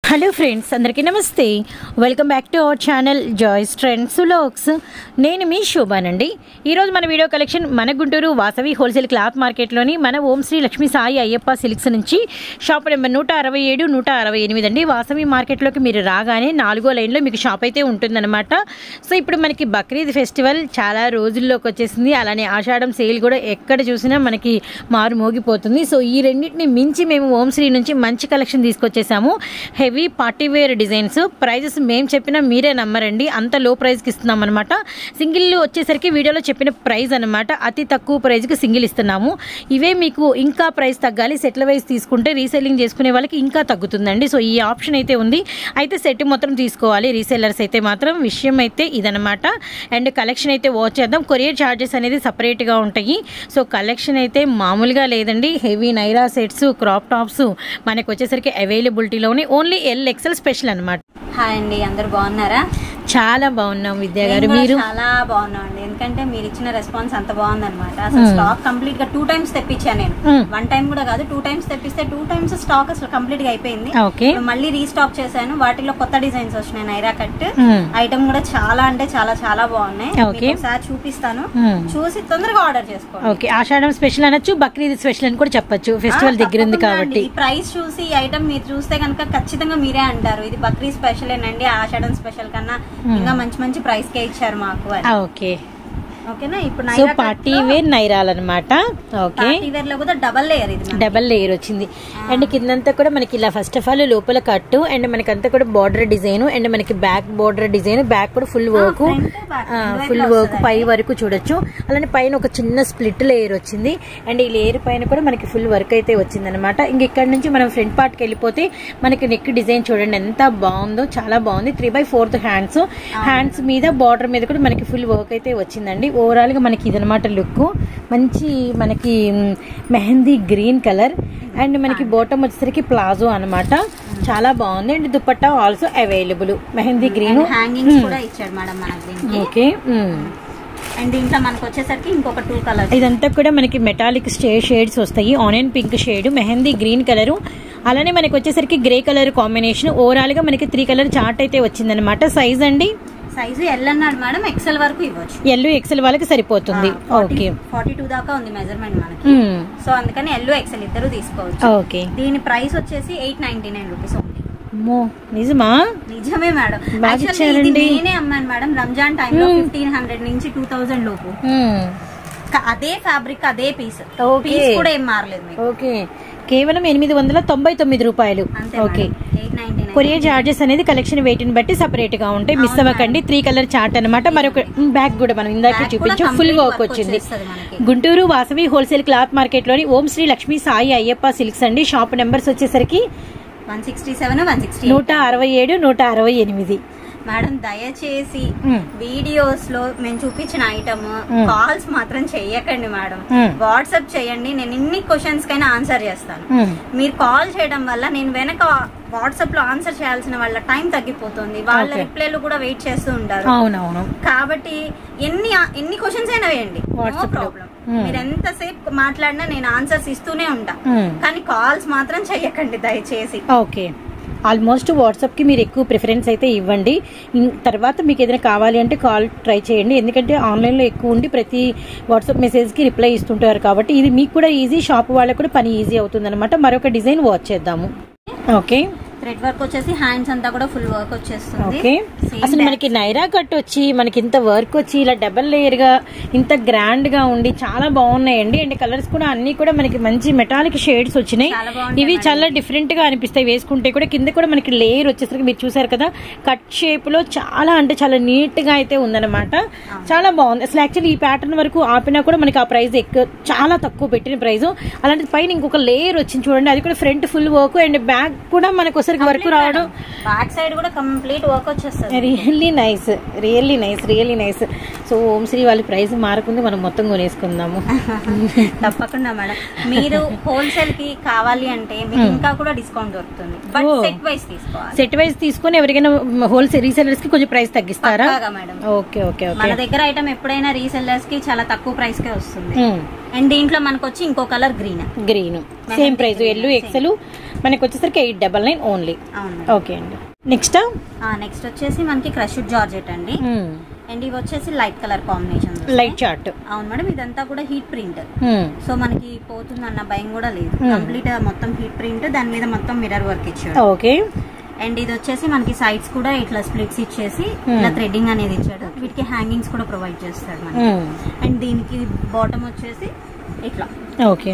Hello friends అందరికీ namaste welcome back to our channel Joys trends vlogs నేను మీ శోభానండి ఈరోజు మన వీడియో కలెక్షన్ మన గుంటూరు వాసవి హోల్సేల్ క్లాత్ మార్కెట్లోని మన ఓం శ్రీ లక్ష్మీ సాయి అయ్యప్ప సిల్క్స్ నుంచి షాప్ నెంబర్ నూట అరవై ఏడు నూట అరవై ఎనిమిది అండి వాసవి మార్కెట్లోకి మీరు రాగానే నాలుగో లైన్లో మీకు షాప్ అయితే ఉంటుందన్నమాట సో ఇప్పుడు మనకి బక్రీద్ ఫెస్టివల్ చాలా రోజుల్లోకి వచ్చేసింది అలానే ఆషాఢం సేల్ కూడా ఎక్కడ చూసినా మనకి మారు మోగిపోతుంది సో ఈ రెండింటిని మించి మేము ఓం శ్రీ నుంచి మంచి కలెక్షన్ తీసుకొచ్చేసాము heavy party wear designs prices మేము చెప్పినా మీరే నమ్మరండి అంత లో ప్రైస్కి ఇస్తున్నాం అనమాట సింగిల్ వచ్చేసరికి వీడియోలో చెప్పిన ప్రైస్ అనమాట అతి తక్కువ ప్రైస్కి సింగిల్ ఇస్తున్నాము ఇవే మీకు ఇంకా ప్రైస్ తగ్గాలి సెట్ల వైజ్ తీసుకుంటే రీసెల్లింగ్ చేసుకునే వాళ్ళకి ఇంకా తగ్గుతుందండి సో ఈ ఆప్షన్ అయితే ఉంది అయితే సెట్ మొత్తం తీసుకోవాలి రీసెల్లర్స్ అయితే మాత్రం విషయం అయితే ఇదనమాట అండ్ కలెక్షన్ అయితే వాచ్ చేద్దాం కొరియర్ ఛార్జెస్ అనేది సపరేట్గా ఉంటాయి సో కలెక్షన్ అయితే మామూలుగా లేదండి heavy Naira sets crop tops మనకు వచ్చేసరికి అవైలబిలిటీలోనే ఓన్లీ ఎల్ ఎక్సెల్ స్పెషల్ అనమాట హాయ్ అండి అందరు బాగున్నారా చాలా బాగున్నాం విద్యా గారు నేను కూడా మీరు చాలా బాగున్నాం అండి ఎందుకంటే మీరు ఇచ్చిన రెస్పాన్స్ అంత బాగుందన్నమాట అసలు స్టాక్ కంప్లీట్ గా టూ టైమ్స్ తెప్పించాను నేను Hmm. వన్ టైం కూడా కాదు టూ టైమ్స్ తెప్పిస్తే టూ టైమ్స్ స్టాక్ అసలు కంప్లీట్ గా అయిపోయింది ఓకే ఇప్పుడు మళ్ళీ రీస్టాక్ చేశాను వాటిలో కొత్త డిజైన్స్ వచ్చినాయి నైరా కట్ Hmm. ఐటమ్ కూడా చాలా అంటే చాలా చాలా బాగున్నాయి Okay. మీకు ఒకసారి చూపిస్తాను Hmm. చూసి తొందరగా ఆర్డర్ చేసుకోండి ఓకే ఆషాఢం స్పెషల్ అనొచ్చు బక్రీద్ స్పెషల్ అని కూడా చెప్పొచ్చు ఫెస్టివల్ ఆ, దగ్గర ఉంది తప్పకుండా కాబట్టి అండి. ఈ ప్రైస్ చూసి ఈ ఐటమ్ మీరు చూస్తే కనుక ఖచ్చితంగా మీరే అంటారు ఇది బక్రీ స్పెషల్ ఏనండి ఆషాఢం స్పెషల్ కన్నా ఇంకా మంచి మంచి ప్రైస్ కే ఇచ్చారు మాకు అని. ఆ, ఓకే ఓకేనా ఇప్పుడు సో నైరా పార్టీ కట్లో వేర్ నైరాలన్నమాట ఓకే పార్టీ వేర్ లో కూడా డబల్ లేయర్ ఇది మనకి. డబల్ లేయర్ వచ్చింది అండ్ కిందంతా కూడా మనకి ఇలా ఫస్ట్ ఆఫ్ ఆల్ లోపల కట్టు అండ్ మనకంతా కూడా బార్డర్ డిజైన్ అండ్ మనకి బ్యాక్ బార్డర్ డిజైన్ బ్యాక్ కూడా ఫుల్ వర్క్ front, back రెండు ఫుల్ వైపులా వర్క్ పై వరకు చూడొచ్చు అలానే పైన ఒక చిన్న స్ప్లిట్ లేయర్ వచ్చింది అండ్ ఈ లేయర్ పైన కూడా మనకి ఫుల్ వర్క్ అయితే వచ్చింది అనమాట ఇంక ఇక్కడ నుంచి మనం ఫ్రంట్ పార్ట్ కి వెళ్ళిపోతే మనకి నెక్ డిజైన్ చూడండి ఎంత బాగుందో చాలా బాగుంది three by fourth hands hands మీద బార్డర్ మీద కూడా మనకి ఫుల్ వర్క్ అయితే వచ్చిందండి ఓవరాల్ గా మనకి ఇదనమాట లుక్ మంచి మనకి మ్, మెహందీ గ్రీన్ కలర్ అండ్ మనకి బాటమ్ వచ్చేసరికి ప్లాజో అన్నమాట చాలా బాగుంది అండ్ dupatta also available mehndi green And hangings కూడా ఇచ్చాడు మేడం మనకి దీనికి ఓకే మ్. అండ్ దీంట్లో మనకు వచ్చేసరికి ఇంకొక టూ కలర్స్ ఇదంతా కూడా మనకి మెటాలిక్ స్టే షేడ్స్ వస్తాయి onion pink shade mehndi green colour అలానే మనకి వచ్చేసరికి గ్రే కలర్ కాంబినేషన్ ఓవరాల్ గా మనకి త్రీ కలర్ చార్ట్ అయితే వచ్చిందనమాట సైజ్ అండి సైజు ఎల్ అన్నాడు మేడం ఎక్సెల్ వరకు ఇవ్వచ్చు ఎల్లో ఎక్సెల్ వాళ్ళకి సరిపోతుంది ఓకే ఫార్టీ టూ దాకా ఉంది మెజర్మెంట్ మనకి మ్. సో అందుకని ఎల్ ఎక్సెల్ ఇద్దరు తీసుకోవచ్చు ఓకే దీని ప్రైస్ వచ్చేసి eight ninety nine rupees only అమ్మో నిజమా నిజమే మేడం బాగా Actually ఇది ఇచ్చారండి. నేనే అమ్మాను మేడం రంజాన్ టైంలో ఫిఫ్టీన్ హండ్రెడ్ నుంచి టూ థౌసండ్ లోపు మ్. క- అదే ఫ్యాబ్రిక్ అదే పీస్ Okay. పీస్ కూడా ఏం మారలేదు మీకు ఓకే కేవలం ఎనిమిది వందల తొంభై తొమ్మిది రూపాయలు అంతే okay eight ninety nine courier charges అనేది కలెక్షన్ వెయిట్ ని బట్టి సపరేట్ గా ఉంటాయి మిస్ అవ్వకండి త్రీ కలర్ చార్ట్ అనమాట మరొక బ్యాగ్ కూడా మనం ఇందాక Back చూపించాం కూడా ఫుల్ complete వర్క్ work వచ్చింది వచ్చేస్తది మనకి. Guntur Vasavi wholesale cloth market లోని ఓం శ్రీ లక్ష్మీ సాయి అయ్యప్ప సిల్క్స్ అండి షాప్ నెంబర్స్ వచ్చేసరికి one sixty seven one sixty నూట అరవై ఏడు నూట అరవై ఎనిమిది మేడం దయచేసి మ్మ్. వీడియోస్ లో మేము చూపించిన ఐటమ్ మ్మ్. కాల్స్ మాత్రం చెయ్యకండి మేడం మ్మ్. వాట్సాప్ చేయండి నేను ఇన్ని క్వశ్చన్స్ కైనా ఆన్సర్ చేస్తాను మ్మ్. మీరు కాల్ చేయడం వల్ల నేను వెనక వాట్సాప్ లో ఆన్సర్ చేయాల్సిన వాళ్ళ టైం తగ్గిపోతుంది వాళ్ళ Okay. రిప్లైలు కూడా వెయిట్ చేస్తూ ఉంటారు అవునవును కాబట్టి ఎన్ని ఎన్ని క్వశ్చన్స్ అయినా వేయండి నో WhatsApp లో. Problem Hmm. మీరు ఎంతసేపు మాట్లాడినా నేను ఆన్సర్స్ ఇస్తూనే ఉంటా మ్మ్. కానీ కాల్స్ మాత్రం చెయ్యకండి దయచేసి ఓకే ఆల్మోస్ట్ వాట్సాప్కి మీరు ఎక్కువ ప్రిఫరెన్స్ అయితే ఇవ్వండి ఇన్- తర్వాత మీకు ఏదైనా కావాలి అంటే కాల్ ట్రై చేయండి ఎందుకంటే ఆన్లైన్లో ఎక్కువ ఉండి ప్రతి వాట్సాప్ మెసేజ్కి రిప్లై ఇస్తుంటారు కాబట్టి ఇది మీకు కూడా ఈజీ షాప్ వాళ్ళకు కూడా పని ఈజీ అవుతుంది అనమాట మరొక డిజైన్ వాచ్ చేద్దాము ఓకే థ్రెడ్ వర్క్ వచ్చేసి హ్యాండ్స్ అంతా కూడా ఫుల్ వర్క్ వచ్చేస్తుంది ఓకే Same అసలు మనకి నైరా కట్ వచ్చి మనకి ఇంత వర్క్ వచ్చి ఇలా డబల్ లేయర్ గా ఇంత గ్రాండ్ గా ఉండి చాలా బాగున్నాయండి అండ్ కలర్స్ కూడా అన్ని కూడా మనకి మంచి మెటాలిక్ షేడ్స్ వచ్చినాయి చాలా బాగుంటాయి ఇవి మేడం. చాలా డిఫరెంట్ గా అనిపిస్తాయి వేసుకుంటే కూడా కింద కూడా మనకి లేయర్ వచ్చేసరికి మీరు చూసారు కదా కట్ షేప్ లో చాలా అంటే చాలా నీట్ గా అయితే ఉందన్నమాట చాలా బాగుంది అసలు యాక్చువల్లీ ఈ ప్యాటర్న్ వరకు ఆపినా కూడా మనకి ఆ ప్రైస్ ఎక్కువ చాలా తక్కువ పెట్టిన ప్రైస్ అలాంటి పైన ఇంకొక లేయర్ వచ్చింది చూడండి అది కూడా front full work and back కూడా మనకి ఒకసారి వర్క్ రావడం బ్యాక్ సైడ్ కూడా కంప్లీట్ వర్క్ వచ్చేస్తుంది really nice really nice really nice so Om Shri వాళ్ళ ప్రైస్ మారకుంది మనం మొత్తం కొనేసుకుందాము తప్పకుండా మేడం మీరు హోల్సేల్ కి కావాలి అంటే మీకు ఇంకా కూడా డిస్కౌంట్ దొరుకుతుంది బట్ Oh. సెట్ వైస్ తీసుకోవాలి సెట్ వైజ్ తీసుకొని ఎవరికైనా హోల్సేల్ రీసెలర్స్ కి కొంచెం ప్రైస్ తగ్గిస్తారా పక్కాగా మేడం ఓకే ఓకే మన ఓకే దగ్గర ఐటమ్ ఎప్పుడైనా రీసెల్లర్స్ కి చాలా తక్కువ ప్రైస్ కే వస్తుంది అండ్ దీంట్లో మనకు వచ్చి ఇంకో colour green green same price L XL మనకి వచ్చేసరికి ఎయిట్ డబల్ నైన్ ఓన్లీ అవును ఓకే అండి నెక్స్ట్ నెక్స్ట్ వచ్చేసి మనకి క్రష్డ్ జార్జెట్ అండి అండ్ ఇవి వచ్చేసి light colour combination light chart అవును మేడం ఇదంతా కూడా హీట్ ప్రింట్ సో మనకి పోతుందన్న భయం కూడా లేదు Hmm. కంప్లీట్ మొత్తం హీట్ ప్రింట్ దాని మీద మొత్తం మిర్రర్ వర్క్ ఇచ్చాడు ఓకే అండ్ ఇది వచ్చేసి మనకి సైడ్స్ కూడా ఇట్లా స్ప్లిట్స్ ఇచ్చేసి Hmm. ఇలా థ్రెడ్డింగ్ అనేది ఇచ్చాడు వీటికి హ్యాంగింగ్స్ కూడా ప్రొవైడ్ చేస్తాడు మనకి అండ్ దీనికి బాటమ్ వచ్చేసి ఇట్లా ఓకే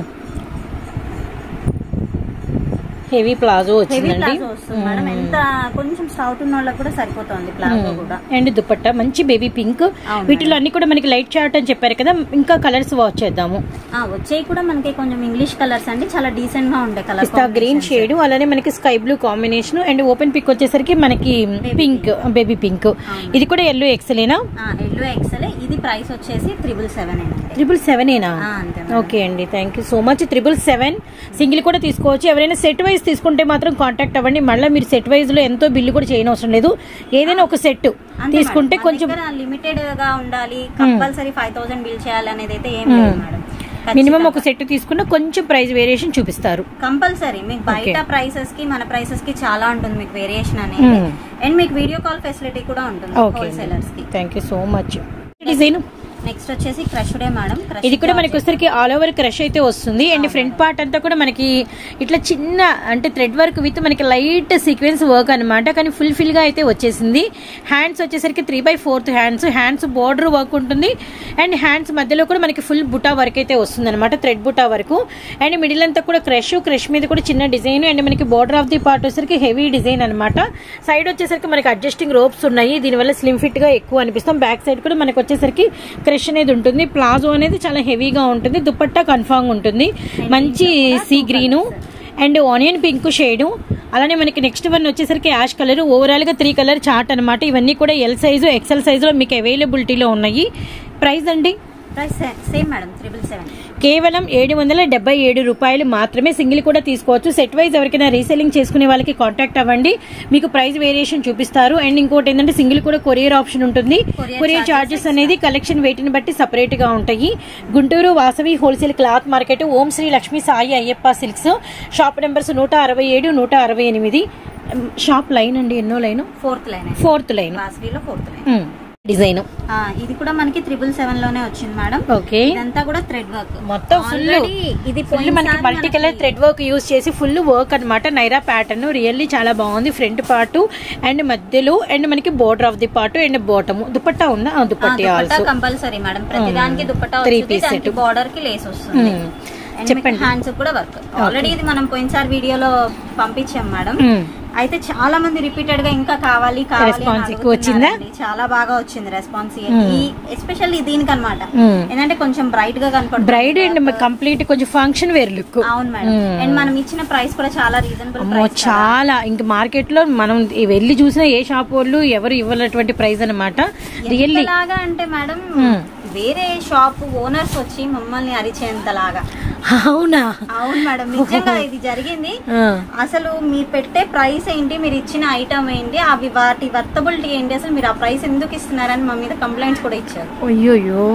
హెవీ ప్లాజో హెవీ వచ్చిందండి ప్లాజో వస్తుంది మేడం ఎంత కొంచెం స్టౌట్ ఉన్న వాళ్ళకి కూడా సరిపోతుంది ప్లాజో కూడా అండ్ దుపట్టా మంచి బేబీ పింక్ అవును వీటిలో అన్ని కూడా మనకి లైట్ చార్ట్ అని చెప్పారు కదా ఇంకా కలర్స్ వాచ్ చేద్దాము ఆ, వచ్చేవి కూడా మనకి కొంచెం ఇంగ్లీష్ కలర్స్ అండి చాలా డీసెంట్ గా ఉండే కలర్ పిస్తా గ్రీన్ షేడ్ అలానే మనకి sky blue combination and open pick వచ్చేసరికి మనకి పింక్ బేబీ పింక్ ఇది కూడా ఎల్లో ఎక్సలేనా ఎల్లో ఎక్సెల్ ఇది ప్రైస్ వచ్చేసి త్రిబుల్ సెవెన్ అండి త్రిబుల్ సెవెనేనా ఆ, అంతే మేడం. ఓకే అండి thank you so much triple seven single కూడా తీసుకోవచ్చు ఎవరైనా సెట్ వైజ్ తీసుకుంటే మాత్రం కాంటాక్ట్ అవ్వండి మళ్ళీ మీరు సెట్ వైజ్ లో ఎంతో బిల్లు కూడా చేయని అవసరం లేదు ఏదైనా ఒక సెట్ అంతే తీసుకుంటే మేడం. మన కొంచెం దగ్గర లిమిటెడ్ గా ఉండాలి కంపల్సరీ ఫైవ్ థౌసండ్ బిల్ చేయాలి అనేది అయితే ఏం లేదు మేడం మినిమం ఒక సెట్ తీసుకున్న కొంచెం ప్రైస్ వేరియేషన్ చూపిస్తారు కంపల్సరీ మీకు బయట Okay. ప్రైసెస్ కి మన ప్రైసెస్ కి చాలా ఉంటుంది మీకు వేరియేషన్ అనేది Hmm. అండ్ మీకు వీడియో కాల్ ఫెసిలిటీ కూడా ఉంటుంది ఓకే హోల్సేలర్స్ కి thank you so much design next వచ్చేసి క్రష్డే మేడం Crush ఇది కూడా మనకి georgette. వచ్చరికి ఆల్ ఓవర్ క్రష్ అయితే వస్తుంది అండ్ ఫ్రంట్ పార్ట్ అంతా కూడా మనకి ఇట్లా చిన్న అంటే థ్రెడ్ వర్క్ విత్ మనకి లైట్ సీక్వెన్స్ వర్క్ అనమాట కానీ ఫుల్ ఫిల్ గా అయితే వచ్చేసింది హ్యాండ్స్ వచ్చేసరికి three by fourth hands hands border work ఉంటుంది అండ్ హ్యాండ్స్ మధ్యలో కూడా మనకి ఫుల్ బుటా వర్క్ అయితే వస్తుంది అనమాట థ్రెడ్ బుటా వరకు అండ్ మిడిల్ అంతా కూడా క్రష్ క్రష్ మీద కూడా చిన్న డిజైన్ అండ్ మనకి బోర్డర్ ఆఫ్ ది పార్ట్ వచ్చేసరికి హెవీ డిజైన్ అనమాట సైడ్ వచ్చేసరికి మనకి అడ్జస్టింగ్ రోప్స్ ఉన్నాయి దీనివల్ల స్లిమ్ ఫిట్ గా ఎక్కువ అనిపిస్తాం బ్యాక్ సైడ్ కూడా మనకి వచ్చేసరికి క్రష్ అనేది ఉంటుంది ప్లాజో అనేది చాలా హెవీగా ఉంటుంది దుపట్టా కన్ఫామ్ ఉంటుంది మంచి sea green and onion pink shade అలానే మనకి నెక్స్ట్ వన్ వచ్చేసరికి యాష్ కలర్ ఓవరాల్ గా త్రీ కలర్ చార్ట్ అనమాట ఇవన్నీ కూడా ఎల్ సైజు ఎక్సెల్ సైజులో మీకు అవైలబిలిటీలో ఉన్నాయి ప్రైస్ అండి price same madam triple seven కేవలం ఏడు వందల డెబ్బై ఏడు రూపాయలు మాత్రమే సింగిల్ కూడా తీసుకోవచ్చు సెట్ వైజ్ ఎవరికైనా రీసెల్లింగ్ చేసుకునే వాళ్ళకి కాంటాక్ట్ అవ్వండి మీకు ప్రైస్ వేరియేషన్ చూపిస్తారు అండ్ ఇంకోటి ఏంటంటే సింగిల్ కూడా కొరియర్ ఆప్షన్ ఉంటుంది Courier కొరియర్ charges చార్జెస్ అనేది కలెక్షన్ వెయిట్ ని బట్టి సపరేట్ గా ఉంటాయి Guntur Vasavi wholesale cloth market Om Shri Lakshmi Sai Ayyappa silks shop numbers నూట అరవై ఏడు నూట అరవై ఎనిమిది షాప్ లైన్ అండి ఎన్నో line fourth line fourth line వాసవిలో ఫోర్త్ లైన్ డిజైన్ ఇది కూడా మనకి త్రిబుల్ సెవెన్ లోనే వచ్చింది మేడం ఓకే ఇదంతా కూడా థ్రెడ్ వర్క్ మొత్తం ఫుల్ ఇది ఫుల్ మనకి multi colour thread work use చేసి ఫుల్ వర్క్ అన్నమాట నైరా ప్యాటర్న్ రియల్లీ చాలా బాగుంది ఫ్రంట్ పార్ట్ అండ్ మధ్యలో అండ్ మనకి border of the part and bottom dupatta ఉందా ఆ, దుపట్టి దుపట్టా ఆల్సో కంపల్సరీ మేడం ప్రతి దానికి దుపట్టా Three వస్తుంది piece దానికి set. బార్డర్ కి లేస్ వస్తుంది మ్మ్. And చెప్పండి. మీకు హ్యాండ్స్ కూడా వర్క్ ఆల్రెడీ ఇది మనం పోయినసారి వీడియోలో పంపించాం మేడం మ్మ్. అయితే చాలా మంది రిపీటెడ్ గా ఇంకా కావాలి కావాలి అని Response ఎక్కువ వచ్చిందా? అడుగుతున్నారండి. చాలా బాగా వచ్చింది రెస్పాన్స్ ఈ ఎస్పెషల్లీ దీనికి అనమాట మ్మ్. ఏంటంటే కొంచెం బ్రైట్ గా కనపడుతుంది బ్రైడ్ అండ్ కంప్లీట్ కొంచెం ఫంక్షన్ వేర్ లుక్ అవును మేడం అండ్ మనం ఇచ్చిన ప్రైస్ కూడా చాలా రీజనబుల్ అమ్మో చాలా ఇంక మార్కెట్ లో మనం ఈ వెళ్ళి చూసిన ఏ షాప్ వాళ్ళు ఎవరు ఇవ్వనటువంటి ప్రైస్ అనమాట రియల్లీ లాగా అంటే మేడం వేరే షాప్ ఓనర్స్ వచ్చి మమ్మల్ని అరిచేంతలాగా అవునా అవును మేడం నిజంగా ఇది జరిగింది ఆ. అసలు మీరు పెట్టే ప్రైస్ ఏంటి మీరు ఇచ్చిన ఐటమ్ ఏంటి అవి వాటి వర్తబిలిటీ ఏంటి అసలు మీరు ఆ ప్రైస్ ఎందుకు ఇస్తున్నారని మా మీద కంప్లైంట్స్ కూడా ఇచ్చారు అయ్యోయ్యో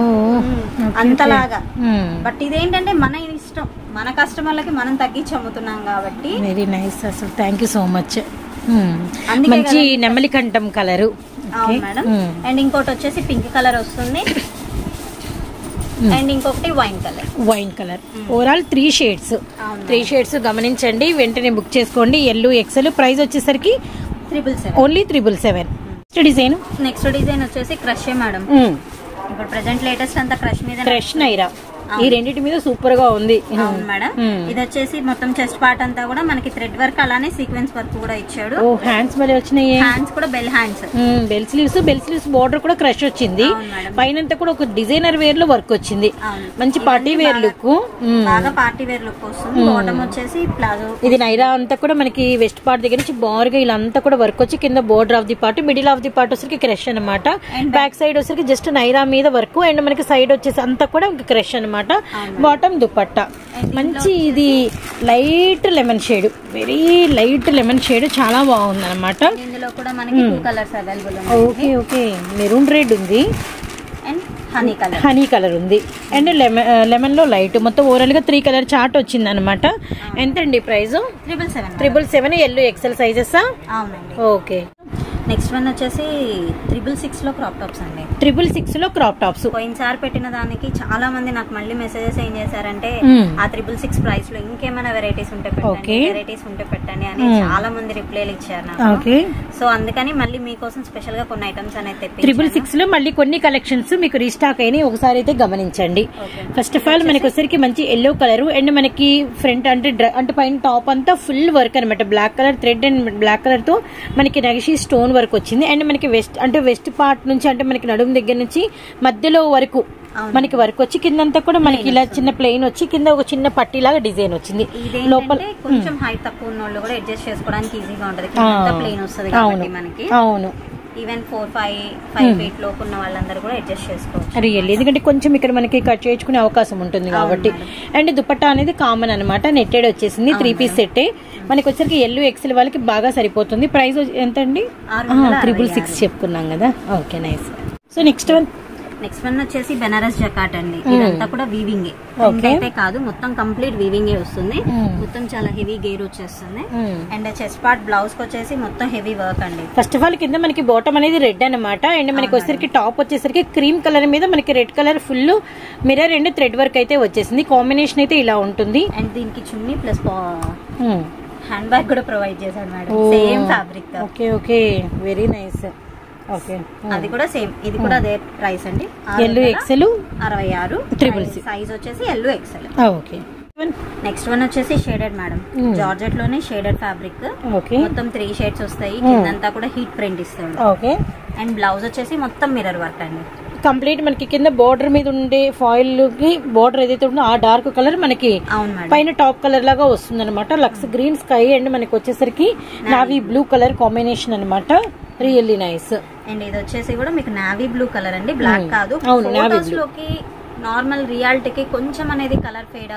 అంతలాగా బట్ ఇదేంటంటే మన ఇష్టం మన కస్టమర్లకి మనం తగ్గించి అమ్ముతున్నాం కాబట్టి వెరీ నైస్ అసలు థ్యాంక్ యూ సో మచ్ అందుకే మంచి నెమలి కంఠం కలరు అవును మేడం అండ్ ఇంకోటి వచ్చేసి పింక్ కలర్ వస్తుంది అండ్ ఇంకొకటి wine colour wine colour overall three shades అవును త్రీ షేడ్స్ గమనించండి వెంటనే బుక్ చేసుకోండి ఎల్లు ఎక్సెల్ ప్రైస్ వచ్చేసరికి triple seven only triple seven design next design వచ్చేసి క్రష్ మేడం ఇప్పుడు ప్రెసెంట్ లేటెస్ట్ అంతా క్రష్ మీద క్రష్ నైరా ఈ రెండింటి మీద సూపర్ గా ఉంది అవును మేడం మ్మ్. ఇది వచ్చేసి మొత్తం చెస్ట్ పార్ట్ అంతా కూడా మనకి థ్రెడ్ వర్క్ అలానే సీక్వెన్స్ వర్క్ కూడా ఇచ్చాడు ఓ హ్యాండ్స్ మరి వచ్చినాయి హ్యాండ్స్ కూడా bell hands bell sleeves bell sleeves border కూడా క్రష్ వచ్చింది అవును మేడం. పైన కూడా ఒక డిజైనర్ వేర్ లో వర్క్ వచ్చింది అవును. మంచి పార్టీ ఇవన్నీ వేర్ బాగా- లుక్ బాగా పార్టీ వేర్ లుక్ వస్తుంది బాటమ్ వచ్చేసి ప్లాజో ఇది నైరా అంతా కూడా మనకి వెస్ట్ పార్ట్ దగ్గర నుంచి బారుగా ఇలా అంతా కూడా వర్క్ వచ్చి కింద border of the part middle of the part వచ్చరికి క్రష్ అనమాట And బ్యాక్ సైడ్ వచ్చరికి జస్ట్ నైరా మీద వర్క్ అండ్ మనకి సైడ్ వచ్చేసి అంతా కూడా ఇంకా క్రష్ అనమాట బాటమ్ దుపట్టా మంచి ఇది light lemon shade very light lemon shade చాలా బాగుంది అనమాట ఇందులో కూడా మనకి టూ కలర్స్ అవైలబుల్ ఉన్నాయి ఓకే ఓకే మెరూన్ రెడ్ ఉంది and honey colour honey colour ఉంది అండ్ లెమన్ లెమన్ లో లైట్ మొత్తం ఓవరాల్ గా త్రీ కలర్ చార్ట్ వచ్చింది అనమాట ఎంత అండి price triple seven triple seven L XL sizes అవునండి ఓకే నెక్స్ట్ వన్ వచ్చేసి త్రిబుల్ సిక్స్ లో క్రాప్ టాప్స్ అండి ట్రిపుల్ సిక్స్ లో క్రాప్ టాప్స్ పోయినసారి పెట్టిన దానికి చాలా మంది నాకు మళ్ళీ మెసేజెస్ ఏం చేశారంటే మ్మ్. ఆ త్రిబుల్ సిక్స్ ప్రైస్ లో ఇంకేమైనా వెరైటీస్ ఉంటే పెట్టండి Okay. వెరైటీస్ ఉంటే పెట్టండి అని మ్మ్. చాలా మంది రిప్లైలు ఇచ్చారు నాకు ఓకే సో అందుకని మళ్ళీ మీకోసం స్పెషల్ గా కొన్ని ఐటమ్స్ అనేది తెప్పి ట్రిపుల్ సిక్స్ లో మళ్ళీ కొన్ని కలెక్షన్స్ మీకు రీస్టాక్ అయినాయి ఒకసారి అయితే గమనించండి Okay. ఫస్ట్ ఆఫ్ ఆల్ మనకి వచ్చరికి మంచి ఎల్లో కలర్ అండ్ మనకి ఫ్రంట్ అంటే డ్ర- అంటే పైన టాప్ అంతా ఫుల్ వర్క్ అనమాట black colour thread and black colour తో మనకి నగిషి స్టోన్ వర్క్ వచ్చింది అండ్ మనకి వెస్ట్ అంటే వెస్ట్ పార్ట్ నుంచి అంటే మనకి నడుము దగ్గర నుంచి మధ్యలో వరకు అవును. మనకి వర్క్ వచ్చి కిందంతా కూడా మనకి ఇలా చిన్న ప్లెయిన్ వచ్చి కింద ఒక చిన్న పట్టీలాగా డిజైన్ వచ్చింది లోపల ఇదేంటంటే కొంచెం హైట్ తక్కువ ఉన్న వాళ్ళు కూడా అడ్జస్ట్ చేసుకోవడానికి ఈజీగా ఉంటది ఆ, ప్లేన్ వస్తుంది అవును కాబట్టి మనకి అవును even four five five feet లోపు ఉన్న వాళ్ళందరూ కూడా అడ్జస్ట్ చేసుకోవచ్చు రియల్ ఎందుకంటే కొంచెం ఇక్కడ మనకి కట్ చేయించుకునే అవకాశం ఉంటుంది కాబట్టి అండ్ దుపట్టా అనేది కామన్ అనమాట నెట్టెడ్ వచ్చేసింది త్రీ పీస్ సెట్ మనకి వచ్చరికి ఎల్లు ఎక్సెల్ వాళ్ళకి బాగా సరిపోతుంది ప్రైస్ ఎంత అండి ఆరు వందల త్రిబుల్ అరవై సిక్స్ చెప్పుకున్నాం కదా okay nice so next one next one వచ్చేసి బెనారస్ జకాట్ అండి ఇదంతా కూడా వీవింగ్ Okay. అయితే కాదు మొత్తం కంప్లీట్ వీవింగ్ వస్తుంది Hmm. మొత్తం చాలా హెవీ గేర్ వచ్చేస్తుంది అండ్ చెస్ట్ పార్ట్ బ్లౌజ్ కి వచ్చేసి మొత్తం హెవీ వర్క్ అండి ఫస్ట్ ఆఫ్ ఆల్ కింద మనకి బాటమ్ అనేది రెడ్ అనమాట అండ్ మనకి వచ్చేసరికి టాప్ వచ్చేసరికి క్రీమ్ కలర్ మీద మనకి red colour full mirror and thread work అయితే వచ్చేసింది కాంబినేషన్ అయితే ఇలా ఉంటుంది అండ్ దీనికి చున్నీ ప్లస్ Hmm. హ్యాండ్ బ్యాగ్ కూడా ప్రొవైడ్ చేశాడు మేడం Oh. సేమ్ ఫ్యాబ్రిక్ తో okay okay very nice okay అది కూడా సేమ్ ఇది కూడా అదే ప్రైస్ అండి ఎల్లు ఎక్సెల్ అరవై ఆరు Triple C. సైజ్ వచ్చేసి L XL okay next one వచ్చేసి షేడెడ్ మేడం Hmm. జార్జెట్ లోనే షేడెడ్ ఫ్యాబ్రిక్ ఓకే మొత్తం త్రీ షేడ్స్ వస్తాయి Hmm. కిందంతా కూడా హీట్ ప్రింట్ ఇస్తాడు ఓకే అండ్ బ్లౌజ్ వచ్చేసి మొత్తం మిర్రర్ వర్క్ అండి కంప్లీట్ మనకి కింద బోర్డర్ మీద ఉండే ఫాయిల్ కి బోర్డర్ ఏదైతే ఉందో ఆ డార్క్ కలర్ మనకి అవును మేడం పైన టాప్ కలర్ లాగా వస్తుంది అనమాట లక్స్ గ్రీన్ స్కై అండ్ మనకి వచ్చేసరికి నావీ బ్లూ కలర్ కాంబినేషన్ అనమాట రియల్లీ నైస్ అండ్ ఇది వచ్చేసి కూడా మీకు నావీ బ్లూ కలర్ అండి బ్లాక్ Hmm. కాదు అవును, navy ఫోటోస్ blue. లోకి నార్మల్ రియాలిటీకి కొంచెం అనేది కలర్ ఫేడ్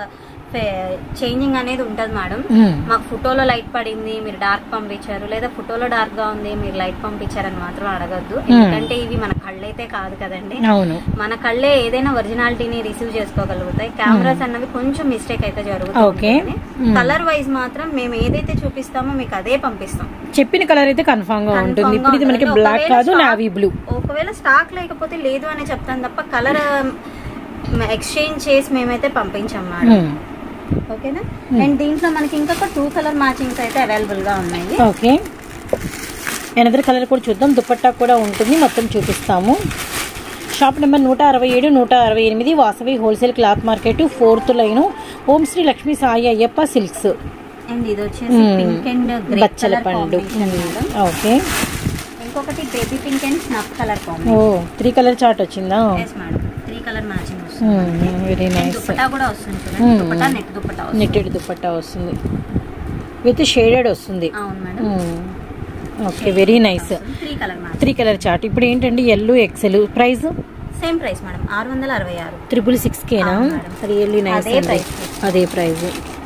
చేంజింగ్ అనేది ఉంటది మేడం మాకు ఫోటోలో లైట్ పడింది మీరు డార్క్ పంపించారు లేదా ఫోటోలో డార్క్ గా ఉంది మీరు లైట్ పంపించారని మాత్రం అడగద్దు ఎందుకంటే ఇవి మన కళ్ళైతే కాదు కదండి అవును మన కళ్ళే ఏదైనా ఒరిజినాలిటీని రిసీవ్ చేసుకోగలుగుతాయి కెమెరాస్ అన్నవి కొంచెం మిస్టేక్ అయితే జరుగుతుంది Okay. Hmm. కలర్ వైజ్ మాత్రం మేము ఏదైతే చూపిస్తామో మీకు అదే పంపిస్తాం చెప్పిన కలర్ అయితే కన్ఫామ్ గా ఉంటుంది Confirm ఇప్పుడు ఇది గా మనకి ఉంటుంది. బ్లాక్ ఒకవేళ కాదు stock- నావీ బ్లూ ఒకవేళ స్టాక్ లేకపోతే లేదు అని చెప్తాను తప్ప కలర్ ఎక్స్చేంజ్ చేసి మేమైతే పంపించాం మేడం ఓకేనా అండ్ దీంట్లో మనకి ఇంకొక టూ కలర్ మ్యాచింగ్స్ అయితే అవైలబుల్ గా ఉన్నాయి ఓకే ఎనదర్ కలర్ కూడా చూద్దాం దుపట్టా కూడా ఉంటుంది మొత్తం చూపిస్తాము షాప్ నెంబర్ నూట అరవై ఏడు నూట అరవై ఎనిమిది Vasavi wholesale cloth market fourth line Om Shri Lakshmi Sai Ayyappa silks and ఇది వచ్చేసి Hmm. పింక్ అండ్ గ్రే బచ్చల కలర్ పండు మేడం ఓకే ఇంకొకటి baby pink and snuff colour ఓ కాంబినేషన్ త్రీ కలర్ చార్ట్ వచ్చిందా yes madam three colour matching వస్తుంది వెరీ And నైస్ దుపట్టా కూడా వస్తుంది చూడండి Hmm. దుపట్టా నెక్ దుపట్టా వస్తుంది నెట్టెడ్ దుపట్టా వస్తుంది విత్ షేడెడ్ వస్తుంది అవును madam okay very nice three colour matching three colour chart ఇప్పుడు ఏంటండి L XL price same price madam ఆరు వందల అరవై ఆరు త్రిపుల్ సిక్స్ కేనా అవును మేడం. రియల్లీ నైస్ అదే price. అదే ప్రైస్